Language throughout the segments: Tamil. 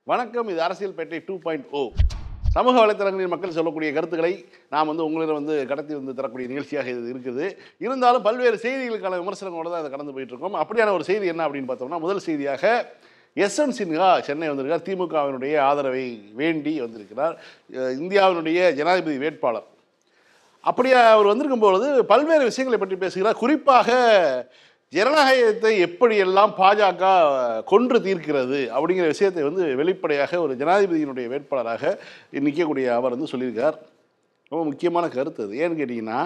வணக்கம் இது அரசியல் பேட்டை டூ பாயிண்ட் ஓ சமூக வலைத்தளங்களில் மக்கள் சொல்லக்கூடிய கருத்துக்களை நாம் வந்து உங்களிடம் வந்து கடத்தி வந்து தரக்கூடிய நிகழ்ச்சியாக இது இருக்குது இருந்தாலும் பல்வேறு செய்திகளுக்கான விமர்சனங்களோட தான் அதை கடந்து போயிட்டு இருக்கோம் அப்படியான ஒரு செய்தி என்ன அப்படின்னு பார்த்தோம்னா முதல் செய்தியாக எஸ் என் சின்ஹா சென்னை வந்திருக்கார் திமுகவினுடைய ஆதரவை வேண்டி வந்திருக்கிறார் அஹ் இந்தியாவினுடைய ஜனாதிபதி வேட்பாளர் அப்படியே அவர் வந்திருக்கும் பொழுது பல்வேறு விஷயங்களை பற்றி பேசுகிறார் குறிப்பாக ஜனநாயகத்தை எப்படியெல்லாம் பாஜக கொன்று தீர்க்கிறது அப்படிங்கிற விஷயத்தை வந்து வெளிப்படையாக ஒரு ஜனாதிபதியினுடைய வேட்பாளராக நிற்கக்கூடிய அவர் வந்து சொல்லியிருக்கார் ரொம்ப முக்கியமான கருத்து அது ஏன்னு கேட்டிங்கன்னா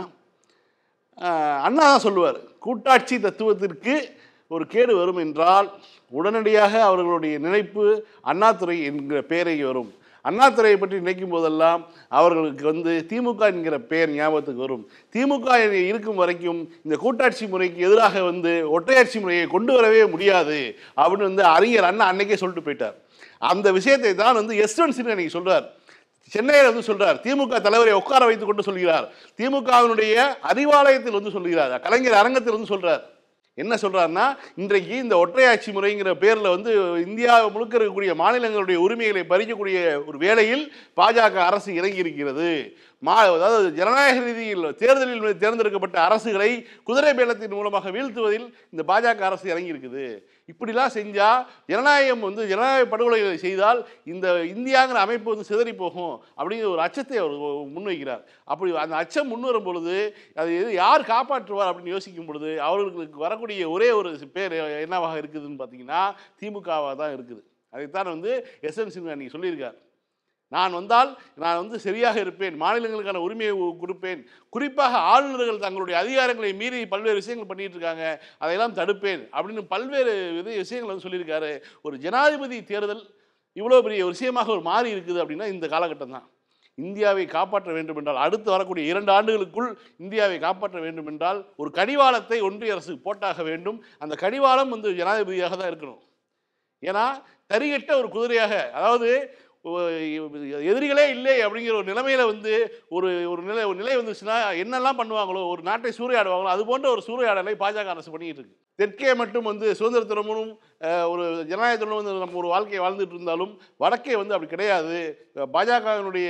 ஆஹ், அண்ணா தான் சொல்லுவார் கூட்டாட்சி தத்துவத்திற்கு ஒரு கேடு வரும் என்றால் உடனடியாக அவர்களுடைய நினைப்பு அண்ணாதுரை என்கிற பெயரை வரும் அண்ணாதுரையை பற்றி நினைக்கும் போதெல்லாம் அவர்களுக்கு வந்து திமுக என்கிற பெயர் ஞாபகத்துக்கு வரும் திமுக இருக்கும் வரைக்கும் இந்த கூட்டாட்சி முறைக்கு எதிராக வந்து ஒற்றையாட்சி முறையை கொண்டு வரவே முடியாது அப்படின்னு வந்து அறிஞர் அண்ணா அன்னைக்கே சொல்லிட்டு போயிட்டார் அந்த விஷயத்தை தான் வந்து எஸ்வன் சின்ஹா இன்னைக்கு சொல்றார் சென்னையில் வந்து சொல்றார் திமுக தலைவரை உட்கார வைத்துக் கொண்டு சொல்கிறார் திமுகவினுடைய அறிவாலயத்தில் வந்து சொல்கிறார் கலைஞர் அரங்கத்தில் வந்து சொல்றார் என்ன சொல்றாருன்னா இன்றைக்கு இந்த ஒற்றையாட்சி முறைங்கிற பேர்ல வந்து இந்தியா முழுக்க இருக்கக்கூடிய மாநிலங்களுடைய உரிமைகளை பறிக்கக்கூடிய ஒரு வேளையில் பாஜக அரசு இறங்கி இருக்கிறது மா அதாவது ஜனநாயக ரீதியில் தேர்தலில் தேர்ந்தெடுக்கப்பட்ட அரசுகளை குதிரை பேலத்தின் மூலமாக வீழ்த்துவதில் இந்த பாஜக அரசு இறங்கி இருக்குது இப்படிலாம் செஞ்சா ஜனநாயகம் வந்து ஜனநாயக படுகொலைகளை செய்தால் இந்த இந்தியாங்கிற அமைப்பு வந்து சிதறி போகும் அப்படிங்கிற ஒரு அச்சத்தை அவர் முன்வைக்கிறார் அப்படி அந்த அச்சம் முன்வரும் பொழுது அது எது யார் காப்பாற்றுவார் அப்படின்னு யோசிக்கும் பொழுது அவர்களுக்கு வரக்கூடிய ஒரே ஒரு பேர் என்னவாக இருக்குதுன்னு பார்த்தீங்கன்னா திமுகவாக தான் இருக்குது அதைத்தான் வந்து எஸ் என் சின்ஹா அன்னைக்கு சொல்லியிருக்கார் நான் வந்தால் நான் வந்து சரியாக இருப்பேன் மாநிலங்களுக்கான உரிமையை உ- கொடுப்பேன் குறிப்பாக ஆளுநர்கள் தங்களுடைய அதிகாரங்களை மீறி பல்வேறு விஷயங்கள் பண்ணிட்டு இருக்காங்க அதையெல்லாம் தடுப்பேன் அப்படின்னு பல்வேறு வித விஷயங்கள் வந்து சொல்லியிருக்காரு ஒரு ஜனாதிபதி தேர்தல் இவ்வளோ பெரிய ஒரு விஷயமாக ஒரு மாறி இருக்குது அப்படின்னா இந்த காலகட்டம் தான் இந்தியாவை காப்பாற்ற வேண்டும் என்றால் அடுத்து வரக்கூடிய இரண்டு ஆண்டுகளுக்குள் இந்தியாவை காப்பாற்ற வேண்டும் என்றால் ஒரு கடிவாளத்தை ஒன்றிய அரசு போட்டாக வேண்டும் அந்த கடிவாளம் வந்து ஜனாதிபதியாக தான் இருக்கணும் ஏன்னா தரிகட்ட ஒரு குதிரையாக அதாவது ஒ- எதிரிகளே இல்லை அப்படிங்கிற ஒரு நிலைமையில வந்து ஒரு ஒரு நிலை ஒரு நிலை வந்துச்சுன்னா என்னெல்லாம் பண்ணுவாங்களோ ஒரு நாட்டை சூறையாடுவாங்களோ அது போன்ற ஒரு சூறையாடலை பாஜக அரசு பண்ணிட்டு இருக்கு தெற்கே மட்டும் வந்து சுதந்திரத்துடனும் அஹ், ஒரு ஜனநாயகத்துடனும் வந்து நம்ம ஒரு வாழ்க்கையை வாழ்ந்துட்டு இருந்தாலும் வடக்கே வந்து அப்படி கிடையாது பாஜகவினுடைய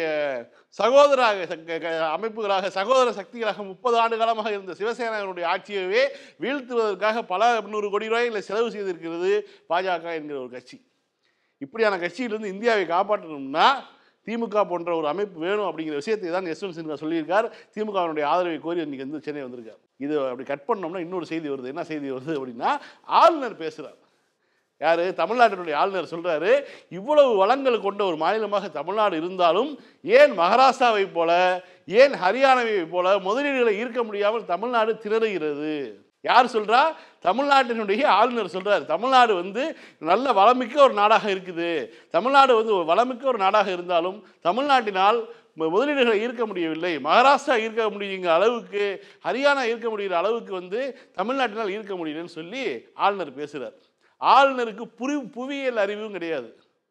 சகோதர ச- க- அமைப்புகளாக சகோதர சக்திகளாக முப்பது ஆண்டு காலமாக இருந்த சிவசேனாவினுடைய ஆட்சியவே வீழ்த்துவதற்காக பல நூறு கோடி ரூபாய்களை செலவு செய்திருக்கிறது பாஜக என்கிற ஒரு கட்சி இப்படியான கட்சியிலிருந்து இந்தியாவை காப்பாற்றணும்னா திமுக போன்ற ஒரு அமைப்பு வேணும் அப்படிங்கிற விஷயத்தை தான் யஸ்வந்த் சின்ஹா சொல்லியிருக்கார் திமுகவினுடைய ஆதரவை கோரி இன்னைக்கு வந்து சென்னை வந்திருக்கார் இது அப்படி கட் பண்ணோம்னா இன்னொரு செய்தி வருது என்ன செய்தி வருது அப்படின்னா ஆளுநர் பேசுகிறார் யார் தமிழ்நாட்டினுடைய ஆளுநர் சொல்கிறாரு இவ்வளவு வளங்கள் கொண்ட ஒரு மாநிலமாக தமிழ்நாடு இருந்தாலும் ஏன் மகாராஷ்டிராவை போல ஏன் ஹரியானாவை போல முதலீடுகளை ஈர்க்க முடியாமல் தமிழ்நாடு திணறுகிறது யார் சொல்றா தமிழ்நாட்டினுடைய ஆளுநர் சொல்றார் தமிழ்நாடு வந்து நல்ல வளமிக்க ஒரு நாடாக இருக்குது தமிழ்நாடு வந்து ஒரு வளமிக்க ஒரு நாடாக இருந்தாலும் தமிழ்நாட்டினால் மு- முதலீடுகளை ஈர்க்க முடியவில்லை மகாராஷ்டிரா ஈர்க்க முடியுங்கிற அளவுக்கு ஹரியானா ஈர்க்க முடிகிற அளவுக்கு வந்து தமிழ்நாட்டினால் ஈர்க்க முடியலன்னு சொல்லி ஆளுநர் பேசுகிறார் ஆளுநருக்கு புரி புவியியல் அறிவும் கிடையாது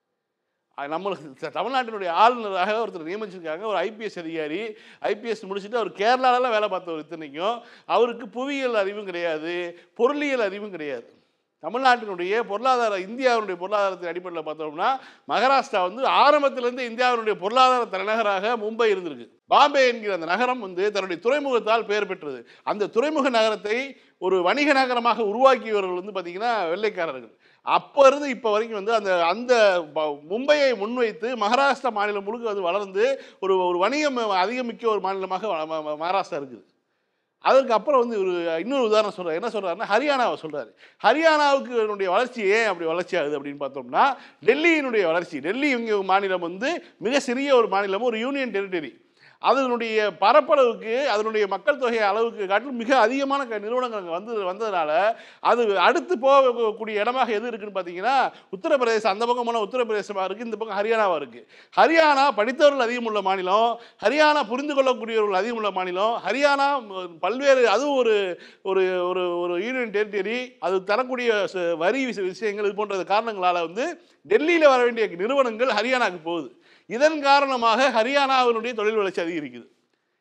அஹ் நம்மளுக்கு த- தமிழ்நாட்டினுடைய ஆளுநராக ஒருத்தர் நியமிச்சிருக்காங்க ஒரு ஐபிஎஸ் அதிகாரி ஐபிஎஸ் முடிச்சுட்டு அவர் கேரளாவில் வேலை பார்த்தவர் இத்தனைக்கும் அவருக்கு புவியியல் அறிவும் கிடையாது பொருளியல் அறிவும் கிடையாது தமிழ்நாட்டினுடைய பொருளாதார இந்தியாவினுடைய பொருளாதாரத்தின் அடிப்படையில் பார்த்தோம்னா மகாராஷ்டிரா வந்து ஆரம்பத்திலிருந்து இந்தியாவினுடைய பொருளாதார தலைநகராக மும்பை இருந்திருக்கு பாம்பே என்கிற அந்த நகரம் வந்து தன்னுடைய துறைமுகத்தால் பெயர் பெற்றது அந்த துறைமுக நகரத்தை ஒரு வணிக நகரமாக உருவாக்கியவர்கள் வந்து பார்த்திங்கன்னா வெள்ளைக்காரர்கள் அப்போ இருந்து இப்போ வரைக்கும் வந்து அந்த அந்த ப- மும்பையை முன்வைத்து மகாராஷ்டிரா மாநிலம் முழுக்க வந்து வளர்ந்து ஒரு ஒரு வணிகம் அதிகமிக்க ஒரு மாநிலமாக வ- ம- ம- மகாராஷ்டிரா இருக்குது அதற்கு அப்புறம் வந்து ஒரு இன்னொரு உதாரணம் சொல்றாரு என்ன சொல்றாருன்னா ஹரியானாவை சொல்றாரு ஹரியானாவுக்கு இதனுடைய வளர்ச்சி ஏன் அப்படி வளர்ச்சி ஆகுது அப்படின்னு பார்த்தோம்னா டெல்லியினுடைய வளர்ச்சி டெல்லி இங்கே மாநிலம் வந்து மிக சிறிய ஒரு மாநிலம் ஒரு யூனியன் டெரிட்டரி அதனுடைய பரப்பளவுக்கு அதனுடைய மக்கள் தொகை அளவுக்கு காட்டிலும் மிக அதிகமான க- நிறுவனங்கள் அங்கே வந்து வந்ததுனால அது அடுத்து போகக்கூடிய இடமாக எது இருக்குன்னு பார்த்தீங்கன்னா உத்தரப்பிரதேசம் அந்த பக்கம் போனால் உத்தரப்பிரதேசமாக இருக்குது இந்த பக்கம் ஹரியானாவாக இருக்குது ஹரியானா படித்தவர்கள் அதிகமுள்ள மாநிலம் ஹரியானா புரிந்து கொள்ளக்கூடியவர்கள் அதிகமுள்ள மாநிலம் ஹரியானா ம், பல்வேறு அதுவும் ஒரு ஒரு ஒரு ஒரு யூனியன் டெரிட்டரி அது தரக்கூடிய ச- வரி விஷ- விஷயங்கள் இது போன்ற காரணங்களால் வந்து டெல்லியில் வர வேண்டிய நிறுவனங்கள் ஹரியானாவுக்கு போகுது இதன் காரணமாக ஹரியானாவினுடைய தொழில் வளர்ச்சி அதிகரிக்குது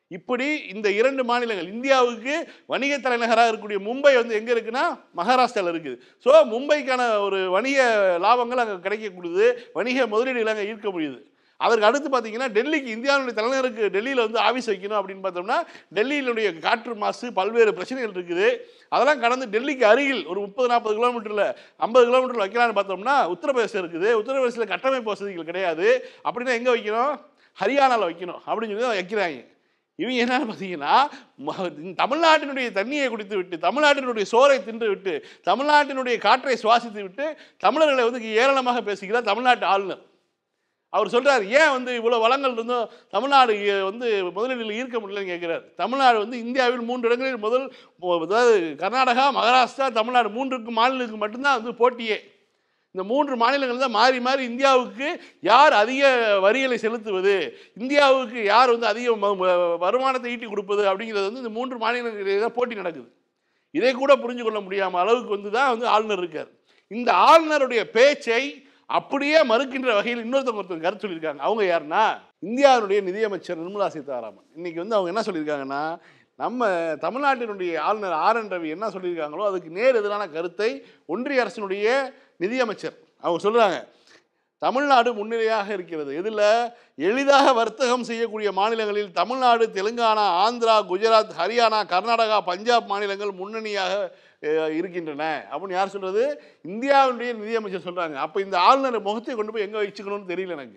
இப்படி இந்த இரண்டு மாநிலங்கள் இந்தியாவுக்கு வணிக தலைநகராக இருக்கக்கூடிய மும்பை வந்து எங்கே இருக்குன்னா மகாராஷ்டிராவில் இருக்குது ஸோ மும்பைக்கான ஒரு வணிக லாபங்கள் அங்கே கிடைக்கக்கூடியது வணிக முதலீடுகள் அங்கே ஈர்க்க முடியுது அதற்கு அடுத்து பார்த்தீங்கன்னா டெல்லிக்கு இந்தியாவுடைய தலைநகருக்கு டெல்லியில் வந்து ஆஃபீஸ் வைக்கணும் அப்படின்னு பார்த்தோம்னா டெல்லியினுடைய காற்று மாசு பல்வேறு பிரச்சனைகள் இருக்குது அதெல்லாம் கடந்து டெல்லிக்கு அருகில் ஒரு முப்பது நாற்பது கிலோமீட்டரில் ஐம்பது கிலோமீட்டர் வைக்கலாம்னு பார்த்தோம்னா உத்தரப்பிரதேசம் இருக்குது உத்தரப்பிரதேசத்தில் கட்டமைப்பு வசதிகள் கிடையாது அப்படின்னா எங்கே வைக்கணும் ஹரியானாவில் வைக்கணும் அப்படின்னு சொல்லி தான் வைக்கிறாங்க இவங்க என்னன்னு பார்த்தீங்கன்னா ம- தமிழ்நாட்டினுடைய தண்ணியை குடித்து விட்டு தமிழ்நாட்டினுடைய சோறை தின்று விட்டு தமிழ்நாட்டினுடைய காற்றை சுவாசித்து விட்டு தமிழர்களை வந்து இங்க ஏளனமாக பேசுகிறார் தமிழ்நாட்டு ஆளுநர் அவர் சொல்றாரு ஏன் வந்து இவ்வளவு வளங்கள் இருந்தும் தமிழ்நாடு இ- வந்து முதலீடுல ஈர்க்க முடியலன்னு கேட்கிறார் தமிழ்நாடு வந்து இந்தியாவில் மூன்று இடங்களில் முதல் மு- அதாவது கர்நாடகா மகாராஷ்டிரா தமிழ்நாடு மூன்றுக்கு மாநிலங்களுக்கு மட்டும்தான் வந்து போட்டியே இந்த மூன்று மாநிலங்கள் தான் மாறி மாறி இந்தியாவுக்கு யார் அதிக வரிகளை செலுத்துவது இந்தியாவுக்கு யார் வந்து அதிக ம- ம- வருமானத்தை ஈட்டி கொடுப்பது அப்படிங்கிறது வந்து இந்த மூன்று மாநிலங்களிலே தான் போட்டி நடக்குது இதை கூட புரிஞ்சு கொள்ள முடியாம அளவுக்கு வந்து தான் வந்து ஆளுநர் இருக்கார் இந்த ஆளுநருடைய பேச்சை அப்படியே மறுக்கின்ற வகையில் இன்னொருத்தவங்க ஒருத்தர் கருத்து சொல்லியிருக்காங்க அவங்க யாருன்னா இந்தியாவுடைய நிதியமைச்சர் நிர்மலா சீதாராமன் இன்னைக்கு வந்து அவங்க என்ன சொல்லியிருக்காங்கன்னா நம்ம தமிழ்நாட்டினுடைய ஆளுநர் ஆர் என் ரவி என்ன சொல்லியிருக்காங்களோ அதுக்கு நேர் எதிரான கருத்தை ஒன்றிய அரசினுடைய நிதியமைச்சர் அவங்க சொல்றாங்க தமிழ்நாடு முன்னிலையாக இருக்கிறது இதில் எளிதாக வர்த்தகம் செய்யக்கூடிய மாநிலங்களில் தமிழ்நாடு தெலுங்கானா ஆந்திரா குஜராத் ஹரியானா கர்நாடகா பஞ்சாப் மாநிலங்கள் முன்னணியாக அஹ், இருக்கின்றன அப்படின்னு யார் சொல்றது இந்தியாவுடைய நிதியமைச்சர் சொல்றாங்க அப்போ இந்த ஆளுநர் முகத்தை கொண்டு போய் எங்கே வச்சுக்கணும்னு தெரியல எனக்கு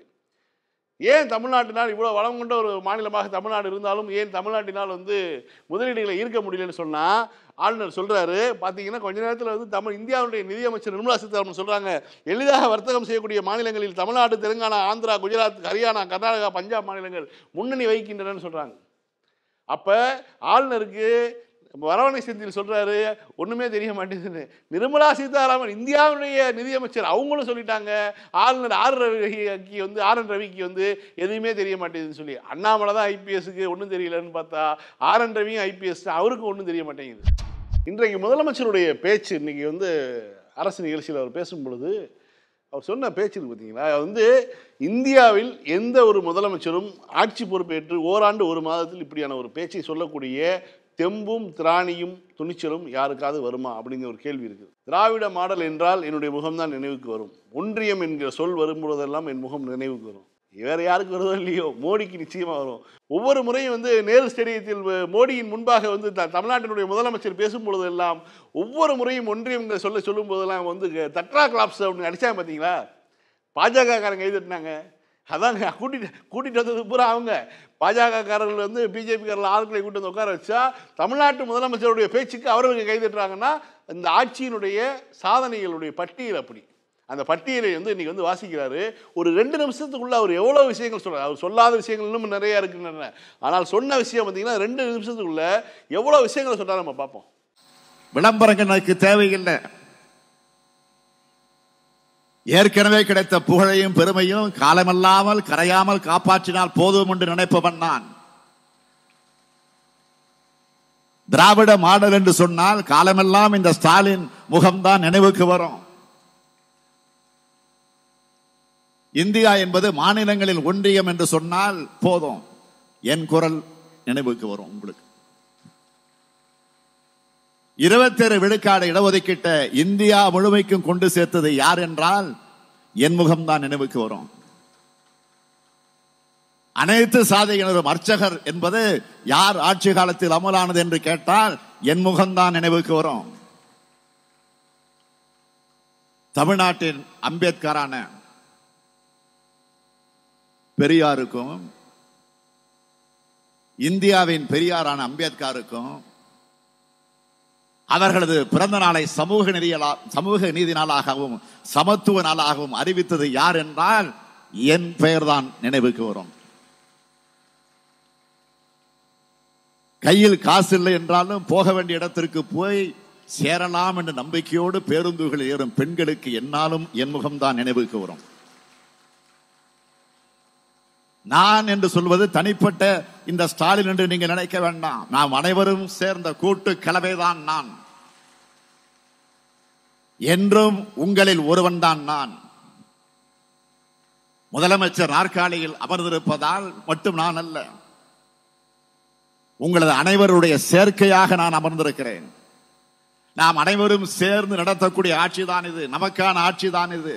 ஏன் தமிழ்நாட்டினால் இவ்வளோ வளம் கொண்ட ஒரு மாநிலமாக தமிழ்நாடு இருந்தாலும் ஏன் தமிழ்நாட்டினால் வந்து முதலீடுகளை ஈர்க்க முடியலன்னு சொன்னால் ஆளுநர் சொல்கிறாரு பார்த்தீங்கன்னா கொஞ்ச நேரத்தில் வந்து தமிழ் இந்தியாவுடைய நிதியமைச்சர் நிர்மலா சீதாராமன் சொல்கிறாங்க எளிதாக வர்த்தகம் செய்யக்கூடிய மாநிலங்களில் தமிழ்நாடு தெலுங்கானா ஆந்திரா குஜராத் ஹரியானா கர்நாடகா பஞ்சாப் மாநிலங்கள் முன்னணி வகிக்கின்றனன்னு சொல்கிறாங்க அப்போ ஆளுநருக்கு வரவணை செந்தில் சொல்றாரு ஒண்ணுமே தெரிய மாட்டேங்குதுன்னு நிர்மலா சீதாராமன் இந்தியாவுடைய நிதியமைச்சர் அவங்களும் சொல்லிட்டாங்க ஆளுநர் ஆர் ரவிக்கு வந்து ஆர் என் ரவிக்கு வந்து எதுவுமே தெரிய மாட்டேங்குதுன்னு சொல்லி அண்ணாமலை தான் ஐபிஎஸ்க்கு ஒன்றும் தெரியலன்னு பார்த்தா ஆர் என் ரவியும் ஐபிஎஸ் அவருக்கும் ஒன்றும் தெரிய மாட்டேங்குது இன்றைக்கு முதலமைச்சருடைய பேச்சு இன்னைக்கு வந்து அரசு நிகழ்ச்சியில் அவர் பேசும் பொழுது அவர் சொன்ன பேச்சு இருக்கு பார்த்தீங்களா அது வந்து இந்தியாவில் எந்த ஒரு முதலமைச்சரும் ஆட்சி பொறுப்பேற்று ஓராண்டு ஒரு மாதத்தில் இப்படியான ஒரு பேச்சை சொல்லக்கூடிய தெம்பும் திராணியும் துணிச்சலும் யாருக்காவது வருமா அப்படிங்கிற ஒரு கேள்வி இருக்குது திராவிட மாடல் என்றால் என்னுடைய முகம்தான் நினைவுக்கு வரும் ஒன்றியம் என்கிற சொல் வரும்பொழுதெல்லாம் என் முகம் நினைவுக்கு வரும் வேற யாருக்கு வருதோ இல்லையோ மோடிக்கு நிச்சயமா வரும் ஒவ்வொரு முறையும் வந்து நேரு ஸ்டேடியத்தில் வ- மோடியின் முன்பாக வந்து த- தமிழ்நாட்டினுடைய முதலமைச்சர் பேசும் பொழுதெல்லாம் ஒவ்வொரு முறையும் ஒன்றியம் சொல்ல சொல்லும் போதெல்லாம் வந்து தட்ரா கிளாப்ஸ் அப்படின்னு அடிச்சாங்க பார்த்தீங்களா பாஜக காரங்க எழுதிட்டாங்க அதாங்க கூட்டிட்டு கூட்டிட்டு வந்தது பூரா அவங்க பாஜகக்காரர்கள் வந்து பிஜேபிக்காரர்கள் ஆட்களை கூட்டி வந்து உட்கார வச்சா தமிழ்நாட்டு முதலமைச்சருடைய பேச்சுக்கு அவர்களுக்கு கைதட்டுறாங்கன்னா இந்த ஆட்சியினுடைய சாதனைகளுடைய பட்டியல் அப்படி அந்த பட்டியலை வந்து இன்னைக்கு வந்து வாசிக்கிறாரு ஒரு ரெண்டு நிமிஷத்துக்குள்ள அவர் எவ்வளோ விஷயங்கள் சொல்றாரு அவர் சொல்லாத விஷயங்கள் இன்னும் நிறைய இருக்கின்றன ஆனால் சொன்ன விஷயம் பார்த்தீங்கன்னா ரெண்டு நிமிஷத்துக்குள்ள எவ்வளோ விஷயங்களை சொல்றாரு நம்ம பார்ப்போம் விளம்பரங்கள் எனக்கு தேவையில்லை ஏற்கனவே கிடைத்த புகழையும் பெருமையும் காலமல்லாமல் கரையாமல் காப்பாற்றினால் போதும் என்று நினைப்பவன் நான் திராவிட மாடல் என்று சொன்னால் காலமெல்லாம் இந்த ஸ்டாலின் முகம்தான் நினைவுக்கு வரும் இந்தியா என்பது மாநிலங்களில் ஒன்றியம் என்று சொன்னால் போதும் என் குரல் நினைவுக்கு வரும் உங்களுக்கு இருபத்தேழு விழுக்காடு இடஒதுக்கீட்ட இந்தியா முழுமைக்கும் கொண்டு சேர்த்தது யார் என்றால் என் முகம்தான் நினைவுக்கு வரும் அனைத்து சாதியினரும் அர்ச்சகர் என்பது யார் ஆட்சி காலத்தில் அமலானது என்று கேட்டால் என் முகம்தான் நினைவுக்கு வரும் தமிழ்நாட்டின் அம்பேத்கரான பெரியாருக்கும் இந்தியாவின் பெரியாரான அம்பேத்கருக்கும் அவர்களது பிறந்த நாளை சமூக நீதியலா சமூக நீதி நாளாகவும் சமத்துவ நாளாகவும் அறிவித்தது யார் என்றால் என் பெயர்தான் நினைவுக்கு வரும் கையில் காசு இல்லை என்றாலும் போக வேண்டிய இடத்திற்கு போய் சேரலாம் என்ற நம்பிக்கையோடு பேருந்துகளில் ஏறும் பெண்களுக்கு என்னாலும் என் முகம்தான் நினைவுக்கு வரும் நான் என்று சொல்வது தனிப்பட்ட இந்த ஸ்டாலின் என்று நீங்க நினைக்க வேண்டாம் நாம் அனைவரும் சேர்ந்த கூட்டு கலவைதான் நான் என்றும் உங்களில் ஒருவன்தான் நான் முதலமைச்சர் நாற்காலியில் அமர்ந்திருப்பதால் மட்டும் நான் அல்ல உங்களது அனைவருடைய சேர்க்கையாக நான் அமர்ந்திருக்கிறேன் நாம் அனைவரும் சேர்ந்து நடத்தக்கூடிய ஆட்சி தான் இது நமக்கான ஆட்சி தான் இது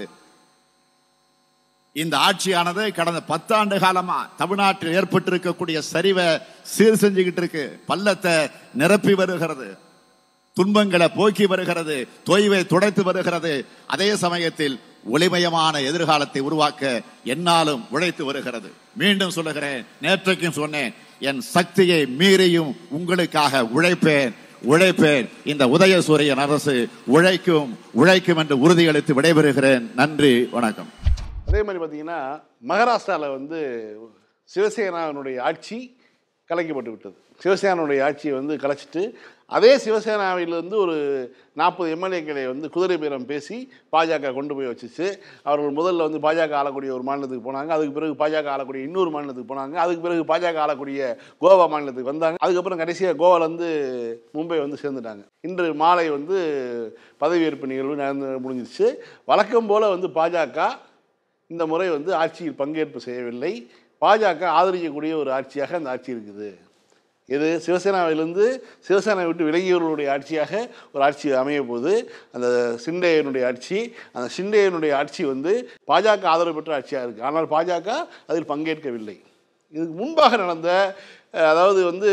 இந்த ஆட்சியானது கடந்த பத்தாண்டு காலமா தமிழ்நாட்டில் ஏற்பட்டிருக்கக்கூடிய சரிவை சீர் செஞ்சுக்கிட்டு இருக்கு பள்ளத்தை நிரப்பி வருகிறது துன்பங்களை போக்கி வருகிறது தொய்வை துடைத்து வருகிறது அதே சமயத்தில் ஒளிமயமான எதிர்காலத்தை உருவாக்க என்னாலும் உழைத்து வருகிறது மீண்டும் சொல்லுகிறேன் நேற்றைக்கும் சொன்னேன் என் சக்தியை மீறியும் உங்களுக்காக உழைப்பேன் உழைப்பேன் இந்த உதயசூரியன் அரசு உழைக்கும் உழைக்கும் என்று உறுதியளித்து விடைபெறுகிறேன் நன்றி வணக்கம் அதே மாதிரி பார்த்தீங்கன்னா மகாராஷ்டிராவில் வந்து சிவசேனாவினுடைய ஆட்சி கலைக்கப்பட்டு விட்டது சிவசேனாவுடைய ஆட்சியை வந்து கலைச்சிட்டு அதே சிவசேனாவிலிருந்து ஒரு நாற்பது எம்எல்ஏக்களை வந்து குதிரை பேரம் பேசி பாஜக கொண்டு போய் வச்சுச்சு அவர்கள் முதல்ல வந்து பாஜக ஆளக்கூடிய ஒரு மாநிலத்துக்கு போனாங்க அதுக்கு பிறகு பாஜக ஆளக்கூடிய இன்னொரு மாநிலத்துக்கு போனாங்க அதுக்கு பிறகு பாஜக ஆளக்கூடிய கோவா மாநிலத்துக்கு வந்தாங்க அதுக்கப்புறம் கடைசியாக கோவாலேருந்து மும்பை வந்து சேர்ந்துட்டாங்க இன்று மாலை வந்து பதவியேற்பு நிகழ்வு நடந்து முடிஞ்சிருச்சு வழக்கம் போல் வந்து பாஜக இந்த முறை வந்து ஆட்சியில் பங்கேற்பு செய்யவில்லை பாஜக ஆதரிக்கக்கூடிய ஒரு ஆட்சியாக அந்த ஆட்சி இருக்குது இது சிவசேனாவிலிருந்து சிவசேனா விட்டு விலகியவர்களுடைய ஆட்சியாக ஒரு ஆட்சி அமைய போகுது அந்த சிண்டேயனுடைய ஆட்சி அந்த சிண்டேயனுடைய ஆட்சி வந்து பாஜக ஆதரவு பெற்ற ஆட்சியாக இருக்குது ஆனால் பாஜக அதில் பங்கேற்கவில்லை இதுக்கு முன்பாக நடந்த அஹ், அதாவது வந்து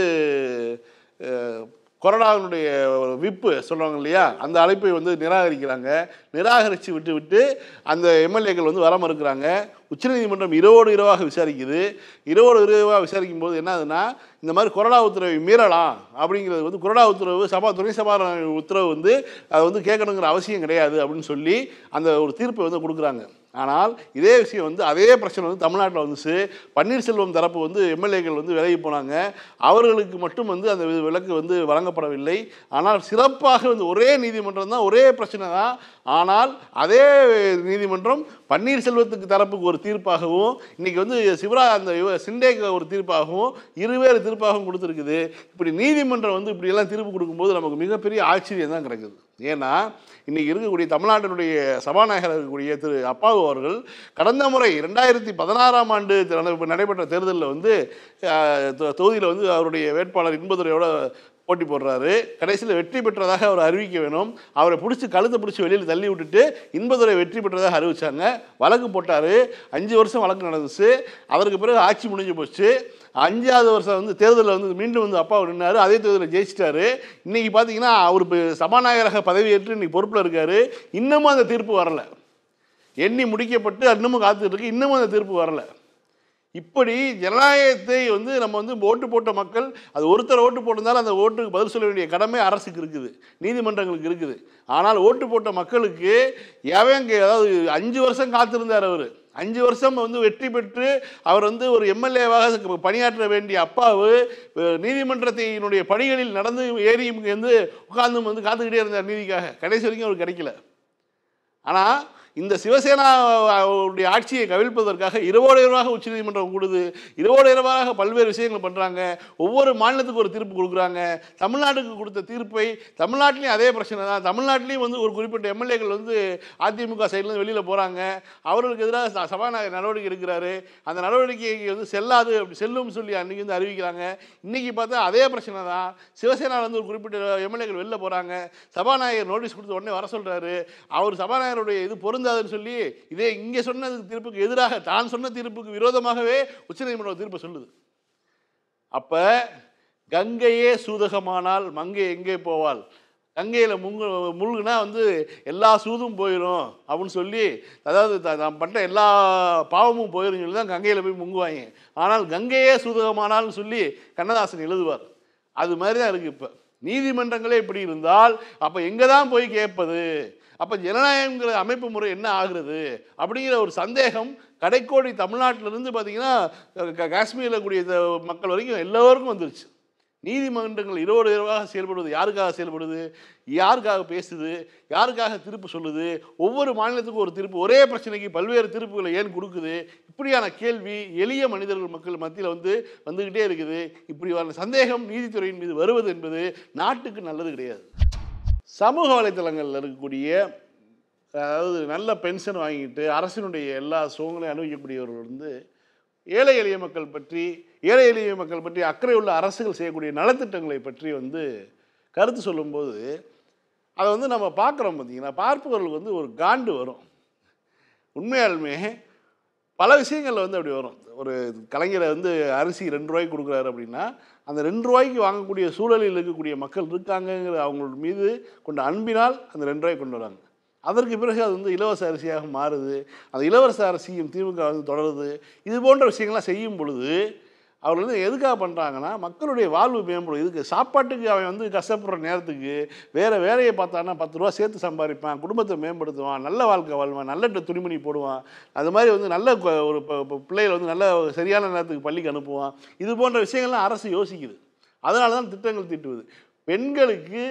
அஹ், கொரோனாவினுடைய ஒரு விப்பு சொல்கிறாங்க இல்லையா அந்த அழைப்பை வந்து நிராகரிக்கிறாங்க நிராகரித்து விட்டு விட்டு அந்த எம்எல்ஏக்கள் வந்து வர மறுக்கிறாங்க உச்சநீதிமன்றம் இரவோடு இரவாக விசாரிக்குது இரவோடு இரவாக விசாரிக்கும் போது என்ன ஆகுதுன்னா இந்த மாதிரி கொரோனா உத்தரவை மீறலாம் அப்படிங்கிறது வந்து கொரோனா உத்தரவு சபா துணை சபா உத்தரவு வந்து அதை வந்து கேட்கணுங்கிற அவசியம் கிடையாது அப்படின்னு சொல்லி அந்த ஒரு தீர்ப்பை வந்து கொடுக்குறாங்க ஆனால் இதே விஷயம் வந்து அதே பிரச்சனை வந்து தமிழ்நாட்டில் வந்துச்சு பன்னீர்செல்வம் தரப்பு வந்து எம்எல்ஏக்கள் வந்து விலகி போனாங்க அவர்களுக்கு மட்டும் வந்து அந்த வி- விலக்கு வந்து வழங்கப்படவில்லை ஆனால் சிறப்பாக வந்து ஒரே நீதிமன்றம் தான் ஒரே பிரச்சனை தான் ஆனால் அதே நீதிமன்றம் பன்னீர்செல்வத்துக்கு தரப்புக்கு ஒரு தீர்ப்பாகவும் இன்னைக்கு வந்து சிவரா அந்த இவ- சிண்டேக்கு ஒரு தீர்ப்பாகவும் இருவேறு தீர்ப்பாகவும் கொடுத்துருக்குது இப்படி நீதிமன்றம் வந்து இப்படியெல்லாம் தீர்ப்பு கொடுக்கும்போது நமக்கு மிகப்பெரிய ஆச்சரியம் தான் கிடைக்குது ஏன்னா இன்னைக்கு இருக்கக்கூடிய தமிழ்நாட்டினுடைய சபாநாயகர் இருக்கக்கூடிய திரு அப்பாவு அவர்கள் கடந்த முறை ரெண்டாயிரத்தி பதினாறாம் ஆண்டு நட- நடைபெற்ற தேர்தலில் வந்து தொகுதியில் வந்து அவருடைய வேட்பாளர் இன்பதுரையோட போட்டி போடுறாரு கடைசியில் வெற்றி பெற்றதாக அவர் அறிவிக்க வேணும் அவரை பிடிச்சி கழுத்தை பிடிச்சி வெளியில் தள்ளி விட்டுட்டு இன்பதுரை வெற்றி பெற்றதாக அறிவிச்சாங்க வழக்கு போட்டார் அஞ்சு வருஷம் வழக்கு நடந்துச்சு அவருக்கு பிறகு ஆட்சி முடிஞ்சு போச்சு அஞ்சாவது வருஷம் வந்து தேர்தலில் வந்து மீண்டும் வந்து அப்பா நின்னாரு அதே தேர்தலில் ஜெயிச்சிட்டாரு இன்னைக்கு பார்த்தீங்கன்னா அவர் இப்ப சபாநாயகராக பதவியேற்று இன்னைக்கு பொறுப்பில் இருக்காரு இன்னமும் அந்த தீர்ப்பு வரல எண்ணி முடிக்கப்பட்டு இன்னமும் காத்துட்டு இருக்கு இன்னமும் அந்த தீர்ப்பு வரல இப்படி ஜனநாயகத்தை வந்து நம்ம வந்து ஓட்டு போட்ட மக்கள் அது ஒருத்தர் ஓட்டு போட்டிருந்தாலும் அந்த ஓட்டுக்கு பதில் சொல்ல வேண்டிய கடமை அரசுக்கு இருக்குது நீதிமன்றங்களுக்கு இருக்குது ஆனால் ஓட்டு போட்ட மக்களுக்கு எவங்க அதாவது அஞ்சு வருஷம் காத்திருந்தார் அவர் அஞ்சு வருஷம் வந்து வெற்றி பெற்று அவர் வந்து ஒரு எம்எல்ஏவாக பணியாற்ற வேண்டிய அப்பாவு அஹ், நீதிமன்றத்தினுடைய பணிகளில் நடந்து ஏறி இங்க வந்து உட்கார்ந்து வந்து காத்துக்கிட்டே இருந்தார் நீதிக்காக கடைசி வரைக்கும் அவருக்கு கிடைக்கல ஆனால் இந்த சிவசேனா அவருடைய ஆட்சியை கவிழ்ப்பதற்காக இரவோடு இரவாக உச்சநீதிமன்றம் கூடுது இரவோடு இரவாக பல்வேறு விஷயங்கள் பண்ணுறாங்க ஒவ்வொரு மாநிலத்துக்கு ஒரு தீர்ப்பு கொடுக்குறாங்க தமிழ்நாட்டுக்கு கொடுத்த தீர்ப்பை தமிழ்நாட்டிலையும் அதே பிரச்சனை தான் தமிழ்நாட்டிலையும் வந்து ஒரு குறிப்பிட்ட எம்எல்ஏக்கள் வந்து அதிமுக சைட்லேருந்து வெளியில் போகிறாங்க அவர்களுக்கு எதிராக ச- சபாநாயகர் நடவடிக்கை எடுக்கிறாரு அந்த நடவடிக்கை வந்து செல்லாது அப்படி செல்லும்னு சொல்லி அன்றைக்கி வந்து அறிவிக்கிறாங்க இன்றைக்கி பார்த்தா அதே பிரச்சனை தான் சிவசேனால வந்து ஒரு குறிப்பிட்ட எம்எல்ஏக்கள் வெளில போகிறாங்க சபாநாயகர் நோட்டீஸ் கொடுத்த உடனே வர சொல்கிறாரு அவர் சபாநாயகருடைய இது பொருந்தாதுன்னு சொல்லி இதே இங்கே சொன்ன தீர்ப்புக்கு எதிராக தான் சொன்ன தீர்ப்புக்கு விரோதமாகவே உச்சநீதிமன்றம் தீர்ப்பை சொல்லுது அப்போ கங்கையே சூதகமானால் மங்கை எங்கே போவாள் கங்கையில் முங்கு முழுகுனா வந்து எல்லா சூதும் போயிடும் அப்படின்னு சொல்லி அதாவது த- தான் பட்ட எல்லா பாவமும் போயிடும் சொல்லி தான் கங்கையில் போய் முங்குவாங்க ஆனால் கங்கையே சூதகமானால்னு சொல்லி கண்ணதாசன் எழுதுவார் அது மாதிரி தான் இருக்குது இப்போ நீதிமன்றங்களே இப்படி இருந்தால் அப்போ எங்கே தான் போய் கேட்பது அப்போ ஜனநாயகங்கிற அமைப்பு முறை என்ன ஆகுறது அப்படிங்கிற ஒரு சந்தேகம் கடைக்கோடி தமிழ்நாட்டிலிருந்து பார்த்தீங்கன்னா க- காஷ்மீரில் கூடிய த- மக்கள் வரைக்கும் எல்லோருக்கும் வந்துருச்சு நீதிமன்றங்கள் இரவோடு இரவாக செயல்படுவது யாருக்காக செயல்படுது யாருக்காக பேசுது யாருக்காக தீர்ப்பு சொல்லுது ஒவ்வொரு மாநிலத்துக்கும் ஒரு தீர்ப்பு ஒரே பிரச்சனைக்கு பல்வேறு தீர்ப்புகளை ஏன் கொடுக்குது இப்படியான கேள்வி எளிய மனிதர்கள் மக்கள் மத்தியில் வந்து வந்துக்கிட்டே இருக்குது இப்படியான சந்தேகம் நீதித்துறையின் மீது வருவது என்பது நாட்டுக்கு நல்லது கிடையாது சமூக வலைத்தளங்களில் இருக்கக்கூடிய அதாவது நல்ல பென்ஷன் வாங்கிட்டு அரசினுடைய எல்லா சுகங்களையும் அனுபவிக்கக்கூடியவர்கள் வந்து ஏழை எளிய மக்கள் பற்றி ஏழை எளிய மக்கள் பற்றி அக்கறை உள்ள அரசுகள் செய்யக்கூடிய நலத்திட்டங்களை பற்றி வந்து கருத்து சொல்லும்போது அதை வந்து நம்ம பார்க்குறோம் பார்த்தீங்கன்னா பார்ப்பவர்களுக்கு வந்து ஒரு காண்டு வரும் உண்மையாலுமே பல விஷயங்களில் வந்து அப்படி வரும் ஒரு கலைஞரை வந்து அரிசி ரெண்டு ரூபாய்க்கு கொடுக்குறாரு அப்படின்னா அந்த ரெண்டு ரூபாய்க்கு வாங்கக்கூடிய சூழலில் இருக்கக்கூடிய மக்கள் இருக்காங்கங்கிற அவங்களோட மீது கொண்ட அன்பினால் அந்த ரெண்டு ரூபாய்க்கு கொண்டு வராங்க அதற்கு பிறகு அது வந்து இலவச அரிசியாக மாறுது அந்த இலவச அரிசியும் திமுக வந்து தொடருது இது போன்ற விஷயங்கள்லாம் செய்யும் பொழுது அவர்கள் வந்து எதுக்காக பண்ணுறாங்கன்னா மக்களுடைய வாழ்வு மேம்படும் இதுக்கு சாப்பாட்டுக்கு அவன் வந்து கஷ்டப்படுற நேரத்துக்கு வேறு வேலையை பார்த்தான்னா பத்து ரூபா சேர்த்து சம்பாதிப்பான் குடும்பத்தை மேம்படுத்துவான் நல்ல வாழ்க்கை வாழ்வான் நல்ல ட- துணிமணி போடுவான் அது மாதிரி வந்து நல்ல கொ- ஒரு ப- ப- பிள்ளைகளை வந்து நல்ல சரியான நேரத்துக்கு பள்ளிக்கு அனுப்புவான் இது போன்ற விஷயங்கள்லாம் அரசு யோசிக்குது அதனால தான் திட்டங்கள் தீட்டுவது பெண்களுக்கு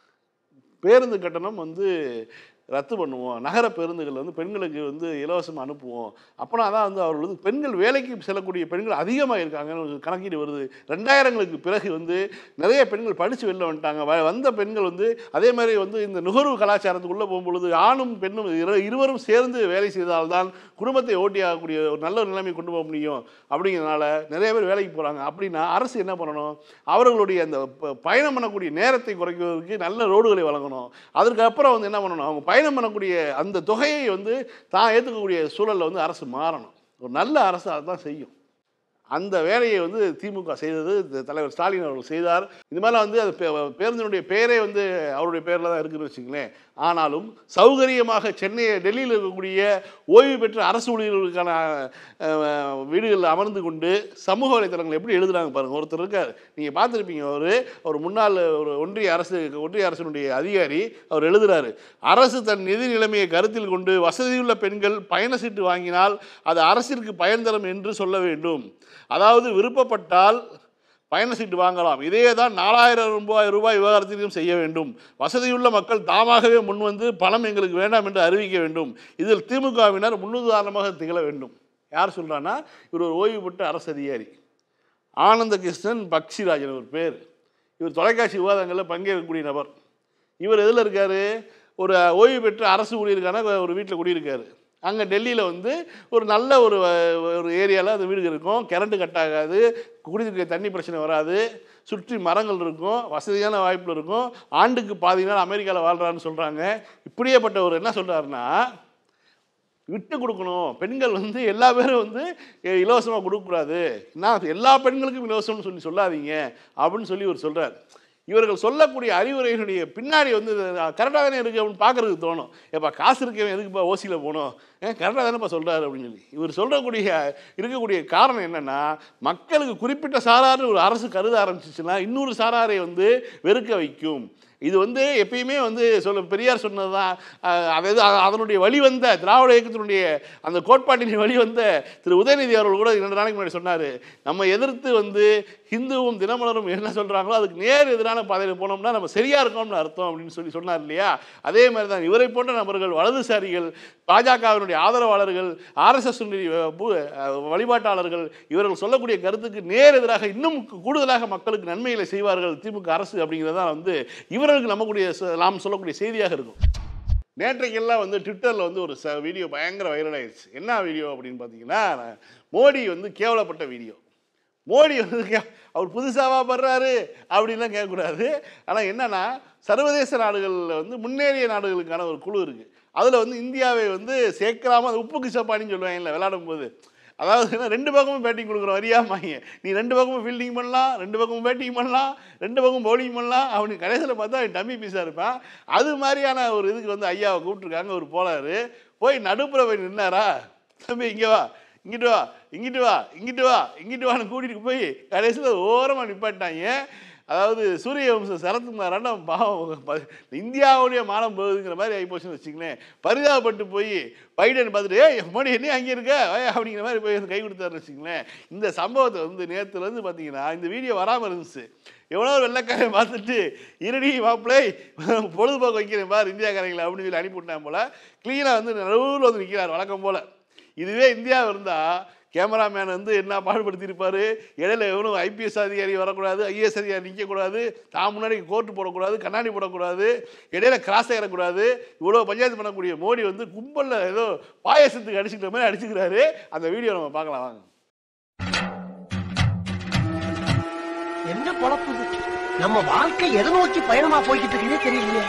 பேருந்து கட்டணம் வந்து ரத்து பண்ணுவோம் நகர பேருந்துகள் வந்து பெண்களுக்கு வந்து இலவசமாக அனுப்புவோம் அப்போனா தான் வந்து அவர்கள் வந்து பெண்கள் வேலைக்கு செல்லக்கூடிய பெண்கள் அதிகமாக இருக்காங்கன்னு ஒரு கணக்கீடு வருது ரெண்டாயிரங்களுக்கு பிறகு வந்து நிறைய பெண்கள் படித்து வெளில வந்துட்டாங்க வ- வந்த பெண்கள் வந்து அதே மாதிரி வந்து இந்த நுகர்வு கலாச்சாரத்துக்குள்ளே போகும்பொழுது ஆணும் பெண்ணும் இரு- இருவரும் சேர்ந்து வேலை செய்தால்தான் குடும்பத்தை ஓட்டி ஆகக்கூடிய ஒரு நல்ல ஒரு நிலைமை கொண்டு போக முடியும் அப்படிங்கிறதுனால நிறைய பேர் வேலைக்கு போகிறாங்க அப்படின்னா அரசு என்ன பண்ணணும் அவர்களுடைய அந்த ப- பயணம் பண்ணக்கூடிய நேரத்தை குறைக்கிறதுக்கு நல்ல ரோடுகளை வழங்கணும் அதுக்கப்புறம் வந்து என்ன பண்ணணும் அவங்க பயணம் பண்ணக்கூடிய அந்த தொகையை வந்து தான் ஏற்றுக்கக்கூடிய சூழலில் வந்து அரசு மாறணும் ஒரு நல்ல அரசு அதை தான் செய்யும் அந்த வேலையை வந்து திமுக செய்தது இந்த தலைவர் ஸ்டாலின் அவர்கள் செய்தார் இது மாதிரிலாம் வந்து அது பே- பேருந்தினுடைய பெயரே வந்து அவருடைய பேரில் தான் இருக்குன்னு வச்சுங்களேன் ஆனாலும் சௌகரியமாக சென்னை டெல்லியில் இருக்கக்கூடிய ஓய்வு பெற்ற அரசு ஊழியர்களுக்கான அஹ், வீடுகளில் அமர்ந்து கொண்டு சமூக வலைத்தளங்கள் எப்படி எழுதுறாங்க பாருங்க ஒருத்தர் இருக்கார் நீங்கள் பார்த்துருப்பீங்க அவர் அவர் முன்னாள் ஒரு ஒன்றிய அரசு ஒன்றிய அரசினுடைய அதிகாரி அவர் எழுதுறாரு அரசு தன் நிதி நிலைமையை கருத்தில் கொண்டு வசதியுள்ள பெண்கள் பயண சீட்டு வாங்கினால் அது அரசிற்கு பயன் தரும் என்று சொல்ல வேண்டும் அதாவது விருப்பப்பட்டால் பயண சீட்டு வாங்கலாம் இதே தான் நாலாயிரம் ரூபாய் ரூபாய் விவகாரத்திலும் செய்ய வேண்டும் வசதியுள்ள மக்கள் தாமாகவே முன்வந்து பணம் எங்களுக்கு வேண்டாம் என்று அறிவிக்க வேண்டும் இதில் திமுகவினர் முன்னுதாரணமாக திகழ வேண்டும் யார் சொல்றான்னா இவர் ஒரு ஓய்வு பெற்ற அரசு அதிகாரி ஆனந்த கிருஷ்ணன் பக்ஷிராஜன் ஒரு பேர் இவர் தொலைக்காட்சி விவாதங்களில் பங்கேற்கக்கூடிய நபர் இவர் எதில் இருக்காரு ஒரு ஓய்வு பெற்ற அரசு ஊழியருக்கான ஒரு வீட்டில் குடியிருக்காரு அங்கே டெல்லியில் வந்து ஒரு நல்ல ஒரு அஹ், ஒரு ஏரியாவில் அந்த வீடு இருக்கும் கரண்ட்டு கட் ஆகாது குடியிருக்க தண்ணி பிரச்சனை வராது சுற்றி மரங்கள் இருக்கும் வசதியான வாய்ப்புகள் இருக்கும் ஆண்டுக்கு பாதி நாள் அமெரிக்காவில் வாழ்கிறான்னு சொல்கிறாங்க இப்படியேப்பட்ட ஒரு என்ன சொல்கிறாருன்னா விட்டு கொடுக்கணும் பெண்கள் வந்து எல்லா பேரும் வந்து இலவசமாக கொடுக்கக்கூடாது நான் எல்லா பெண்களுக்கும் இலவசம்னு சொல்லி சொல்லாதீங்க அப்படின்னு சொல்லி இவர் சொல்கிறார் இவர்கள் சொல்லக்கூடிய அறிவுரையினுடைய பின்னாடி வந்து கரெக்டாக தானே இருக்குது அப்படின்னு பார்க்கறதுக்கு தோணும் ஏப்பா காசு இருக்கவன் எதுக்குப்பா ஓசியில் போகணும் கரெக்டாக தானேப்பா சொல்கிறாரு அப்படின்னு சொல்லி இவர் சொல்லக்கூடிய இருக்கக்கூடிய காரணம் என்னென்னா மக்களுக்கு குறிப்பிட்ட சாராரு ஒரு அரசு கருத ஆரம்பிச்சிச்சுன்னா இன்னொரு சாராரை வந்து வெறுக்க வைக்கும் இது வந்து எப்பயுமே வந்து சொல்ல பெரியார் சொன்னது தான் அதாவது அ- அதனுடைய வழிவந்த திராவிட இயக்கத்தினுடைய அந்த கோட்பாட்டின் வழிவந்த திரு உதயநிதி அவர்கள் கூட இரண்டு நாளைக்கு முன்னாடி சொன்னார் நம்ம எதிர்த்து வந்து ஹிந்துவும் தினமலரும் என்ன சொல்கிறாங்களோ அதுக்கு நேர் எதிரான பாதையில் போனோம்னா நம்ம சரியாக இருக்கோம்னு அர்த்தம் அப்படின்னு சொல்லி சொன்னார் இல்லையா அதே மாதிரி தான் இவரை போன்ற நபர்கள் வலதுசாரிகள் பாஜகவினுடைய ஆதரவாளர்கள் ஆர்எஸ்எஸ் வழிபாட்டாளர்கள் இவர்கள் சொல்லக்கூடிய கருத்துக்கு நேர் எதிராக இன்னும் கூடுதலாக மக்களுக்கு நன்மைகளை செய்வார்கள் திமுக அரசு அப்படிங்கிறதான் வந்து இவர்களுக்கு நம்மக்கூடிய ச- நாம் சொல்லக்கூடிய செய்தியாக இருக்கும் நேற்றைக்கெல்லாம் வந்து ட்விட்டரில் வந்து ஒரு ச வீடியோ பயங்கர வைரல் ஆயிடுச்சு என்ன வீடியோ அப்படின்னு பார்த்தீங்கன்னா மோடி வந்து கேவலப்பட்ட வீடியோ மோடி வந்து கே- அவர் புதுசாவா படுறாரு அப்படின்லாம் கேட்கக்கூடாது ஆனால் என்னன்னா சர்வதேச நாடுகளில் வந்து முன்னேறிய நாடுகளுக்கான ஒரு குழு இருக்குது அதில் வந்து இந்தியாவை வந்து சேர்க்கலாம அது உப்புக்கு சப்பானின்னு சொல்லுவாங்கல்ல விளையாடும் போது அதாவது என்ன ரெண்டு பக்கமும் பேட்டிங் கொடுக்குறோம் வரியாமாங்க நீ ரெண்டு பக்கமும் ஃபீல்டிங் பண்ணலாம் ரெண்டு பக்கமும் பேட்டிங் பண்ணலாம் ரெண்டு பக்கமும் பவுலிங் பண்ணலாம் அவனுக்கு கடைசியில் பார்த்தா அவன் டம்மி பீஸாக இருப்பான் அது மாதிரியான ஒரு இதுக்கு வந்து ஐயாவை கூப்பிட்ருக்காங்க ஒரு போலாரு போய் நடுப்புற போய் நின்னாரா தம்பி இங்கே வா இங்கிட்டு வா இங்கிட்டு வா இங்கிட்டு வா இங்கிட்டு வான்னு கூட்டிகிட்டு போய் கடைசியில் ஓரமாக நிப்பாட்டாங்க அதாவது சூரிய வம்சம் சரத்குமாரான பாவம் ப- இந்தியாவுடைய மானம் போகுதுங்கிற மாதிரி ஆகி போச்சுன்னு வச்சுங்களேன் பரிதாபப்பட்டு போய் பைடன் பார்த்துட்டு ஏய் மோடி என்ன அங்கே இருக்க ஏய், அப்படிங்கிற மாதிரி போய் வந்து கை கொடுத்தாருன்னு வச்சுங்களேன் இந்த சம்பவத்தை வந்து நேற்றுலேருந்து பார்த்தீங்கன்னா இந்த வீடியோ வராமல் இருந்துச்சு எவ்வளோ வெள்ளைக்காரன் பார்த்துட்டு இருடி மாப்பிள்ளை பொழுதுபோக்கு வைக்கிறேன் பார் இந்தியாக்காரங்களை அப்படின்னு சொல்லி அனுப்பிவிட்டான் போல க்ளீனாக வந்து நடுவில் வந்து நிற்கிறார் வழக்கம் போல் இதுவே இந்தியா இருந்தால் கேமராமேன் வந்து என்ன பாடுபடுத்தியிருப்பாரு இடையில எவனும் ஐபிஎஸ் அதிகாரி வரக்கூடாது ஐஏஎஸ் அதிகாரி நிற்கக்கூடாது தான் முன்னாடி கோர்ட்டு போடக்கூடாது கண்ணாடி போடக்கூடாது இடையில கிராஸ் ஏறக்கூடாது இவ்வளோ பஞ்சாயத்து பண்ணக்கூடிய மோடி வந்து கும்பலில் ஏதோ பாயசத்துக்கு அடிச்சுக்கிற மாதிரி அடிச்சுக்கிறாரு அந்த வீடியோ நம்ம பார்க்கலாம் வாங்க குழப்புது நம்ம வாழ்க்கை எதை நோக்கி பயணமா போய்கிட்டு இருக்குன்னே தெரியலையே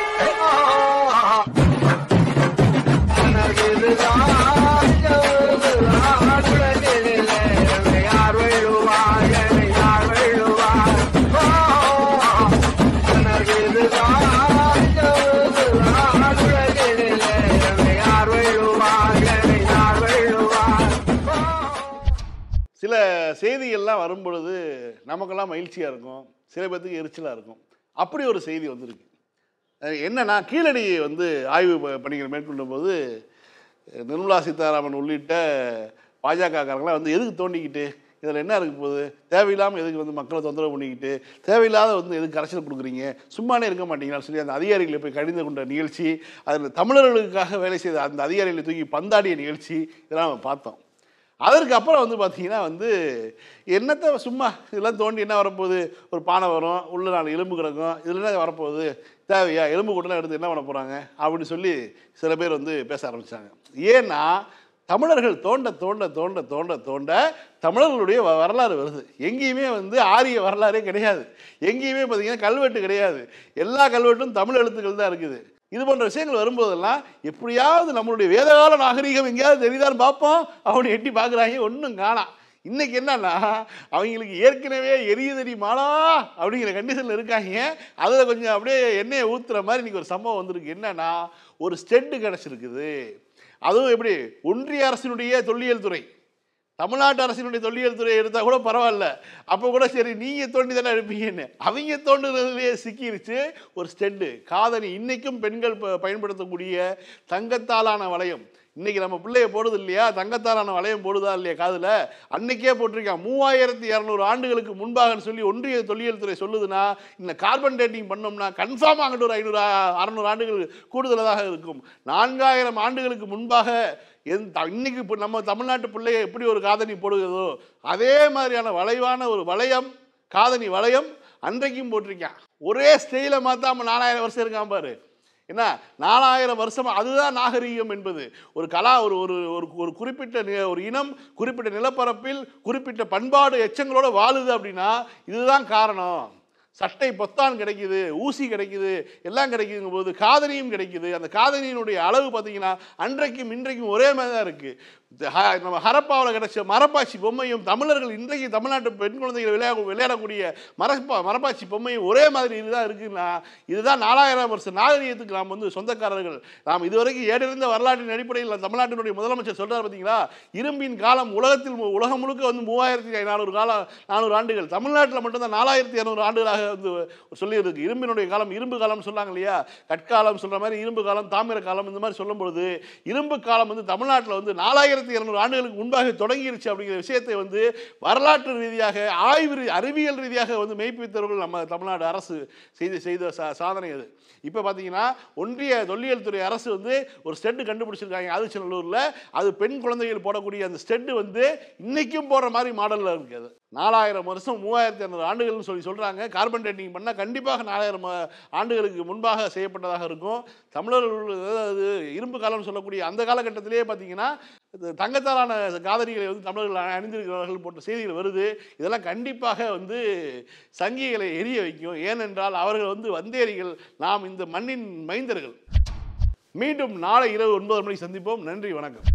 சில செய்திகள்லாம் வரும் பொழுது நமக்கெல்லாம் மகிழ்ச்சியாக இருக்கும் சில பேர்த்துக்கு எரிச்சலாக இருக்கும் அப்படி ஒரு செய்தி வந்திருக்கு அஹ் என்னன்னா கீழடி வந்து ஆய்வு ப- பணிகள் மேற்கொண்ட போது அஹ் நிர்மலா சீதாராமன் உள்ளிட்ட பாஜகக்காரங்களாம் வந்து எதுக்கு தோண்டிக்கிட்டு இதில் என்ன இருக்க போகுது தேவையில்லாமல் எதுக்கு வந்து மக்களை தொந்தரவு பண்ணிக்கிட்டு தேவையில்லாத வந்து எதுக்கு கரைச்சல் கொடுக்குறீங்க சும்மானே இருக்க மாட்டீங்களான்னு சொல்லி அந்த அதிகாரிகளை போய் கடிந்து கொண்ட நிகழ்ச்சி அதில் தமிழர்களுக்காக வேலை செய்த அந்த அதிகாரிகளை தூக்கி பந்தாடிய நிகழ்ச்சி இதெல்லாம் நம்ம பார்த்தோம் அதற்கு அப்புறம் வந்து பார்த்தீங்கன்னா வந்து என்னத்தை சும்மா இதெல்லாம் தோண்டி என்ன வரப்போகுது ஒரு பானை வரும் உள்ள நாலு எலும்பு கிடக்கும் இதில் என்ன வரப்போகுது தேவையா எலும்பு கூட்டலாம் எடுத்து என்ன பண்ண போகிறாங்க அப்படின்னு சொல்லி சில பேர் வந்து பேச ஆரம்பித்தாங்க ஏன்னா தமிழர்கள் தோண்ட தோண்ட தோண்ட தோண்ட தோண்ட தமிழர்களுடைய வ- வரலாறு வருது எங்கேயுமே வந்து ஆரிய வரலாறே கிடையாது எங்கேயுமே பார்த்தீங்கன்னா கல்வெட்டு கிடையாது எல்லா கல்வெட்டும் தமிழ் எழுத்துக்கள் தான் இருக்குது இது போன்ற விஷயங்கள் வரும்போதெல்லாம் எப்படியாவது நம்மளுடைய வேதகால நாகரிகம் எங்கேயாவது தெரியுதான்னு பார்ப்போம் அவனை எட்டி பார்க்குறாங்க ஒன்றும் காணாம் இன்னைக்கு என்னன்னா அவங்களுக்கு ஏற்கனவே எரியுதடி மாலா அப்படிங்கிற கண்டிஷனில் இருக்காங்க அதில் கொஞ்சம் அப்படியே எண்ணெயை ஊற்றுற மாதிரி இன்னைக்கு ஒரு சம்பவம் வந்திருக்கு என்னன்னா ஒரு ஸ்டெட்டு கிடச்சிருக்குது அதுவும் எப்படி ஒன்றிய அரசினுடைய தொல்லியல் துறை தமிழ்நாட்டு அரசினுடைய தொல்லியல் துறை எடுத்தால் கூட பரவாயில்ல அப்போ கூட சரி நீங்கள் தோண்டி தானே எடுப்பீங்கன்னு அவங்க தோண்டுறதுலேயே சிக்கிருச்சு ஒரு ஸ்டெண்டு காதணி இன்னைக்கும் பெண்கள் ப- பயன்படுத்தக்கூடிய தங்கத்தாலான வளையம் இன்னைக்கு நம்ம பிள்ளைய போடுது இல்லையா தங்கத்தாலான வளையம் போடுதா இல்லையா காதில் அன்னைக்கே போட்டிருக்கான் மூவாயிரத்தி இரநூறு ஆண்டுகளுக்கு முன்பாகன்னு சொல்லி ஒன்றிய தொல்லியல் துறை சொல்லுதுன்னா இந்த கார்பன் டேட்டிங் பண்ணோம்னா கன்ஃபார்ம் அங்கிட்டு ஒரு ஐநூறு அறநூறு ஆண்டுகள் கூடுதலாக இருக்கும் நான்காயிரம் ஆண்டுகளுக்கு முன்பாக எந் த- இன்னைக்கு இப்போ நம்ம தமிழ்நாட்டு பிள்ளைய எப்படி ஒரு காதணி போடுகிறதோ அதே மாதிரியான வளைவான ஒரு வளையம் காதணி வளையம் அன்றைக்கும் போட்டிருக்கான் ஒரே ஸ்டைலை மாத்தாம நாலாயிரம் வருஷம் இருக்கான் பாரு என்ன நாலாயிரம் வருஷம் அதுதான் நாகரீகம் என்பது ஒரு கலா ஒரு ஒரு ஒரு ஒரு குறிப்பிட்ட நி- ஒரு இனம் குறிப்பிட்ட நிலப்பரப்பில் குறிப்பிட்ட பண்பாடு எச்சங்களோட வாழுது அப்படின்னா இதுதான் காரணம் சட்டை பொத்தான் கிடைக்குது ஊசி கிடைக்குது எல்லாம் கிடைக்குதுங்கும் போது காதணியும் கிடைக்குது அந்த காதணியினுடைய அளவு பார்த்தீங்கன்னா அன்றைக்கும் இன்றைக்கும் ஒரே மாதிரி தான் இருக்குது நம்ம ஹரப்பாவில் கிடைச்ச மரப்பாச்சி பொம்மையும் தமிழர்கள் இன்றைக்கு தமிழ்நாட்டு பெண் குழந்தைகள் விளையாட விளையாடக்கூடிய மரப்பா மரப்பாச்சி பொம்மையும் ஒரே மாதிரி இதுதான் இருக்குன்னா இதுதான் நாலாயிரம் வருஷம் நாகரிகத்துக்கு நாம் வந்து சொந்தக்காரர்கள் நாம் இதுவரைக்கும் ஏறிருந்த வரலாற்றின் அடிப்படையில் தமிழ்நாட்டினுடைய முதலமைச்சர் சொல்றாரு பார்த்தீங்களா இரும்பின் காலம் உலகத்தில் மு- உலகம் முழுக்க வந்து மூவாயிரத்தி நானூறு காலம் நானூறு ஆண்டுகள் தமிழ்நாட்டில் மட்டும்தான் நாலாயிரத்தி இரநூறு ஆண்டுகளாக வந்து சொல்லியிருக்கு இரும்பினுடைய காலம் இரும்பு காலம் சொன்னாங்க இல்லையா கற்காலம் சொல்ற மாதிரி இரும்பு காலம் தாமிர காலம் இந்த மாதிரி சொல்லும் பொழுது இரும்பு காலம் வந்து தமிழ்நாட்டில் வந்து நாலாயிரத்தி இரநூறு ஆண்டுகளுக்கு முன்பாக தொடங்கிருச்சு அப்படிங்கிற விஷயத்தை வந்து வரலாற்று ரீதியாக ஆய்வு ரீ- அறிவியல் ரீதியாக வந்து மெய்ப்பித்தவர்கள் நம்ம தமிழ்நாடு அரசு செய்து செய்த சா சாதனை அது இப்போ பார்த்தீங்கன்னா ஒன்றிய தொல்லியல் துறை அரசு வந்து ஒரு ஸ்டெட்டு கண்டுபிடிச்சிருக்காங்க ஆதிச்சநல்லூரில் அது பெண் குழந்தைகள் போடக்கூடிய அந்த ஸ்டெட்டு வந்து இன்னைக்கும் போடுற மாதிரி மாடலில் இருக்குது அது நாலாயிரம் வருஷம் மூவாயிரத்தி இரநூறு ஆண்டுகள்னு சொல்லி சொல்கிறாங்க கார்பன் டேட்டிங் பண்ணால் கண்டிப்பாக நாலாயிரம் ஆ- ஆண்டுகளுக்கு முன்பாக செய்யப்பட்டதாக இருக்கும் தமிழர்கள் அதாவது இரும்பு காலம்னு சொல்லக்கூடிய அந்த காலகட்டத்திலேயே பார்த்தீங்கன்னா இது தங்கத்தாலான காதணிகளை வந்து தமிழர்கள் அணிந்திருக்கிறார்கள் போன்ற செய்திகள் வருது இதெல்லாம் கண்டிப்பாக வந்து சங்கிகளை எரிய வைக்கும் ஏனென்றால் அவர்கள் வந்து வந்தேரிகள் நாம் இந்த மண்ணின் மைந்தர்கள் மீண்டும் நாளை இரவு ஒன்பது மணிக்கு சந்திப்போம் நன்றி வணக்கம்